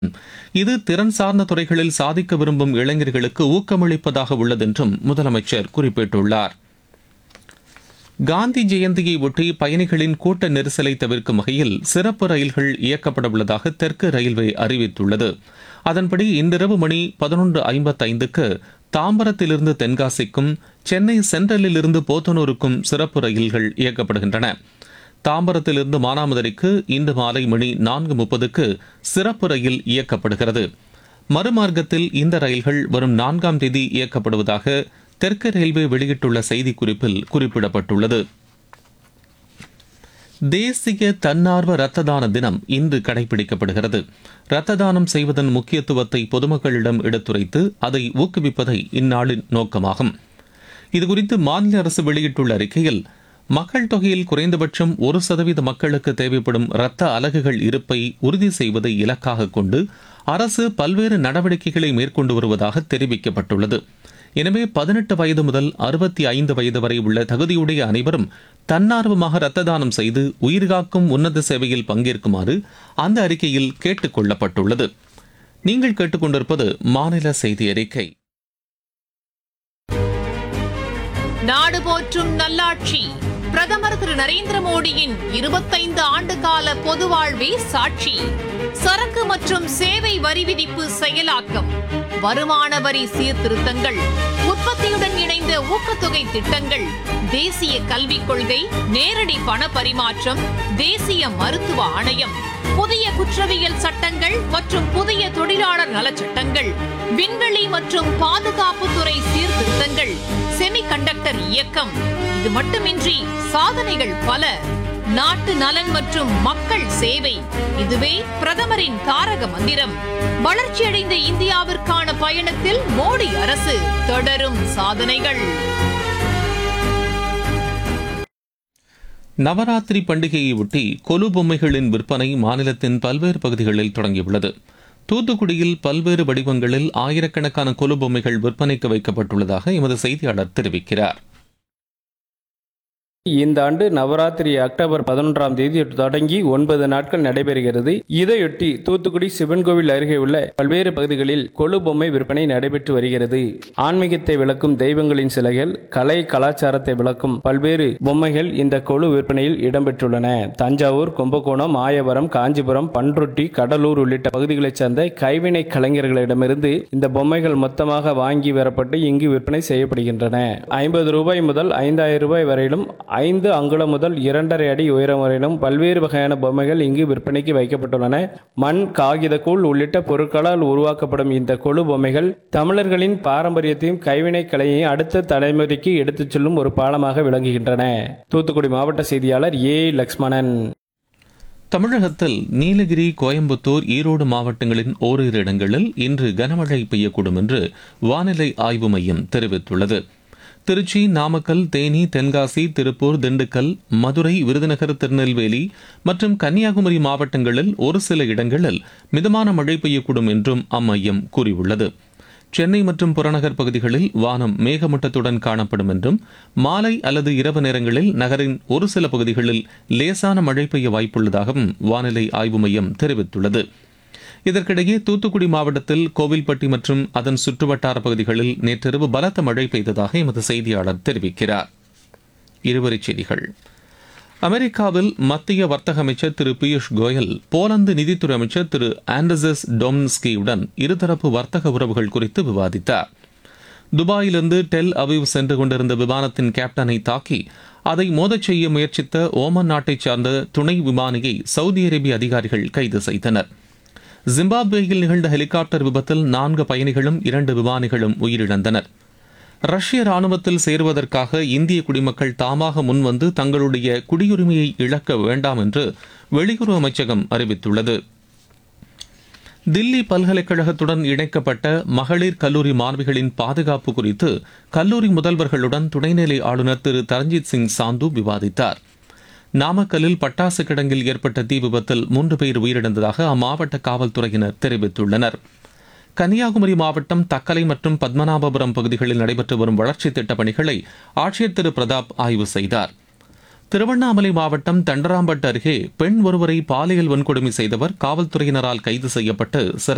இது திறன் சார்ந்த துறைகளில் சாதிக்க விரும்பும் இளைஞர்களுக்கு ஊக்கமளிப்பதாக உள்ளதென்றும் முதலமைச்சர் குறிப்பிட்டுள்ளார் காந்தி ஜெயந்தியை ஒட்டி பயணிகளின் கூட்ட நெரிசலை தவிர்க்கும் வகையில் சிறப்பு ரயில்கள் இயக்கப்பட உள்ளதாக தெற்கு ரயில்வே அறிவித்துள்ளது அதன்படி இன்றிரவு மணி பதினொன்று ஐம்பத்தைந்துக்கு தாம்பரத்திலிருந்து தென்காசிக்கும் சென்னை சென்ட்ரலிலிருந்து போத்தனூருக்கும் சிறப்பு ரயில்கள் இயக்கப்படுகின்றன தாம்பரத்திலிருந்து மானாமதுரைக்கு இன்று மாலை மணி நான்கு முப்பதுக்கு சிறப்பு ரயில் இயக்கப்படுகிறது மறுமார்க்கத்தில் இந்த ரயில்கள் வரும் நான்காம் தேதி இயக்கப்படுவதாக தெற்கு ரயில்வே வெளியிட்டுள்ள செய்திக்குறிப்பில் குறிப்பிடப்பட்டுள்ளது தேசிய தன்னார்வ இரத்த தான தினம் இன்று கடைபிடிக்கப்படுகிறது இரத்த தானம் செய்வதன் முக்கியத்துவத்தை பொதுமக்களிடம் எடுத்துரைத்து அதை ஊக்குவிப்பதை இந்நாளின் நோக்கமாகும் இதுகுறித்து மாநில அரசு வெளியிட்டுள்ள அறிக்கையில் மக்கள் தொகையில் குறைந்தபட்சம் ஒரு சதவீத மக்களுக்கு தேவைப்படும் இரத்த அலகுகள் இருப்பை உறுதி செய்வதை இலக்காக கொண்டு அரசு பல்வேறு நடவடிக்கைகளை மேற்கொண்டு வருவதாக தெரிவிக்கப்பட்டுள்ளது எனவே பதினெட்டு வயது முதல் அறுபத்தி ஐந்து வயது வரை உள்ள தகுதியுடைய அனைவரும் தன்னார்வமாக இரத்த தானம் செய்து உயிர்காக்கும் உன்னத சேவையில் பங்கேற்குமாறு அந்த அறிக்கையில் கேட்டுக் கொள்ளப்பட்டுள்ளது நீங்கள் கேட்டுக்கொண்டிருப்பது மாநில செய்தி அறிக்கை நாடு போற்றும் நல்லாட்சி பிரதமர் திரு நரேந்திர மோடியின் இருபத்தைந்து ஆண்டு கால பொது வாழ்வே சாட்சி சரக்கு மற்றும் சேவை வரி விதிப்பு செயலாக்கம் வருமான வரி சீர்திருத்தங்கள் உற்பத்தியுடன் இணைந்த ஊக்கத்தொகை திட்டங்கள் தேசிய கல்விக் கொள்கை நேரடி பண பரிமாற்றம் தேசிய மருத்துவ ஆணையம் புதிய குற்றவியல் சட்டங்கள் மற்றும் புதிய தொழிலாளர் நலச்சட்டங்கள் விண்வெளி மற்றும் பாதுகாப்புத்துறை சீர்திருத்தங்கள் செமிகண்டக்டர் இயக்கம் இது மட்டுமின்றி சாதனைகள் பல நாட்டு நலன் மற்றும் மக்கள் சேவை இதுவே பிரதமரின் தாரக மந்திரம் வளர்ச்சியடைந்த இந்தியாவிற்கான பயணத்தில் மோடி அரசு தொடரும் சாதனைகள் நவராத்திரி பண்டிகையை ஒட்டி கொலு பொம்மைகளின் விற்பனை மாநிலத்தின் பல்வேறு பகுதிகளில் தொடங்கியுள்ளது தூத்துக்குடியில் பல்வேறு வடிவங்களில் ஆயிரக்கணக்கான கொலு பொம்மைகள் விற்பனைக்கு வைக்கப்பட்டுள்ளதாக எமது செய்தியாளர் தெரிவிக்கிறார் இந்த ஆண்டு நவராத்திரி அக்டோபர் பதினொன்றாம் தேதி தொடங்கி ஒன்பது நாட்கள் நடைபெறுகிறது இதையொட்டி தூத்துக்குடி சிவன் கோவில் அருகே உள்ள பல்வேறு பகுதிகளில் கொலு பொம்மை விற்பனை நடைபெற்று வருகிறது ஆன்மீகத்தை விளக்கும் தெய்வங்களின் சிலைகள் கலை கலாச்சாரத்தை விளக்கும் பல்வேறு பொம்மைகள் இந்த கொலு விற்பனையில் இடம்பெற்றுள்ளன தஞ்சாவூர் கும்பகோணம் ஆயவரம் காஞ்சிபுரம் பன்ருட்டி கடலூர் உள்ளிட்ட பகுதிகளைச் சேர்ந்த கைவினை கலைஞர்களிடமிருந்து இந்த பொம்மைகள் மொத்தமாக வாங்கி வரப்பட்டு இங்கு விற்பனை செய்யப்படுகின்றன ஐம்பது ரூபாய் முதல் ஐந்தாயிரம் ரூபாய் வரையிலும் ஐந்து அங்குலம் முதல் இரண்டரை அடி உயரம் வரையிலும் பல்வேறு வகையான பொம்மைகள் இங்கு விற்பனைக்கு வைக்கப்பட்டுள்ளன மண் காகிதக்கூழ் உள்ளிட்ட பொருட்களால் உருவாக்கப்படும் இந்த கொழு பொம்மைகள் தமிழர்களின் பாரம்பரியத்தையும் கைவினை கலையையும் அடுத்த தலைமுறைக்கு எடுத்துச் செல்லும் ஒரு பாலமாக விளங்குகின்றன தூத்துக்குடி மாவட்ட செய்தியாளர் ஏ லக்ஷ்மணன் தமிழகத்தில் நீலகிரி கோயம்புத்தூர் ஈரோடு மாவட்டங்களின் ஓரிரு இடங்களில் இன்று கனமழை பெய்யக்கூடும் என்று வானிலை ஆய்வு மையம் தெரிவித்துள்ளது திருச்சி நாமக்கல் தேனி தென்காசி திருப்பூர் திண்டுக்கல் மதுரை விருதுநகர் திருநெல்வேலி மற்றும் கன்னியாகுமரி மாவட்டங்களில் ஒரு சில இடங்களில் மிதமான மழை பெய்யக்கூடும் என்றும் அம்மையம் கூறியுள்ளது சென்னை மற்றும் புறநகர் பகுதிகளில் வானம் மேகமூட்டத்துடன் காணப்படும் என்றும் மாலை அல்லது இரவு நேரங்களில் நகரின் ஒரு சில பகுதிகளில் லேசான மழை பெய்ய வாய்ப்புள்ளதாகவும் வானிலை ஆய்வு மையம் தெரிவித்துள்ளது இதற்கிடையே தூத்துக்குடி மாவட்டத்தில் கோவில்பட்டி மற்றும் அதன் சுற்றுவட்டார பகுதிகளில் நேற்றிரவு பலத்த மழை பெய்ததாக எமது செய்தியாளர் தெரிவிக்கிறார் இருவரிச் செய்திகள் அமெரிக்காவில் மத்திய வர்த்தக அமைச்சர் திரு பியூஷ் கோயல் போலந்து நிதித்துறை அமைச்சர் திரு ஆண்டர்சஸ் டொம்ஸ்கியுடன் இருதரப்பு வர்த்தக உறவுகள் குறித்து விவாதித்தார் துபாயிலிருந்து டெல் அவிவ் சென்று கொண்டிருந்த விமானத்தின் கேப்டனை தாக்கி அதை மோதச் செய்ய முயற்சித்த ஓமன் நாட்டைச் சார்ந்த துணை விமானியை சவுதி அரேபிய அதிகாரிகள் கைது செய்தனர் ஜிம்பாப்வேயில் நிகழ்ந்த ஹெலிகாப்டர் விபத்தில் நான்கு பயணிகளும் இரண்டு விமானிகளும் உயிரிழந்தனர் ரஷ்ய ராணுவத்தில் சேருவதற்காக இந்திய குடிமக்கள் தாமாக முன்வந்து தங்களுடைய குடியுரிமையை இழக்க வேண்டாம் என்று வெளியுறவு அமைச்சகம் அறிவித்துள்ளது தில்லி பல்கலைக்கழகத்துடன் இணைக்கப்பட்ட மகளிர் கல்லூரி மாணவிகளின் பாதுகாப்பு குறித்து கல்லூரி முதல்வர்களுடன் துணைநிலை ஆளுநர் திரு தரஞ்சித் சிங் சாந்து விவாதித்தார் நாமக்கல்லில் பட்டாசு கிடங்கில் ஏற்பட்ட தீ விபத்தில் மூன்று பேர் உயிரிழந்ததாக அம்மாவட்ட காவல்துறையினர் தெரிவித்துள்ளனர் கன்னியாகுமரி மாவட்டம் தக்கலை மற்றும் பத்மநாபபுரம் பகுதிகளில் நடைபெற்று வரும் வளர்ச்சித் திட்டப் பணிகளை ஆட்சியர் திரு பிரதாப் ஆய்வு செய்தார் திருவண்ணாமலை மாவட்டம் தண்டராம்பட்டு அருகே பெண் ஒருவரை பாலியல் வன்கொடுமை செய்தவர் காவல்துறையினரால் கைது செய்யப்பட்டு சிறை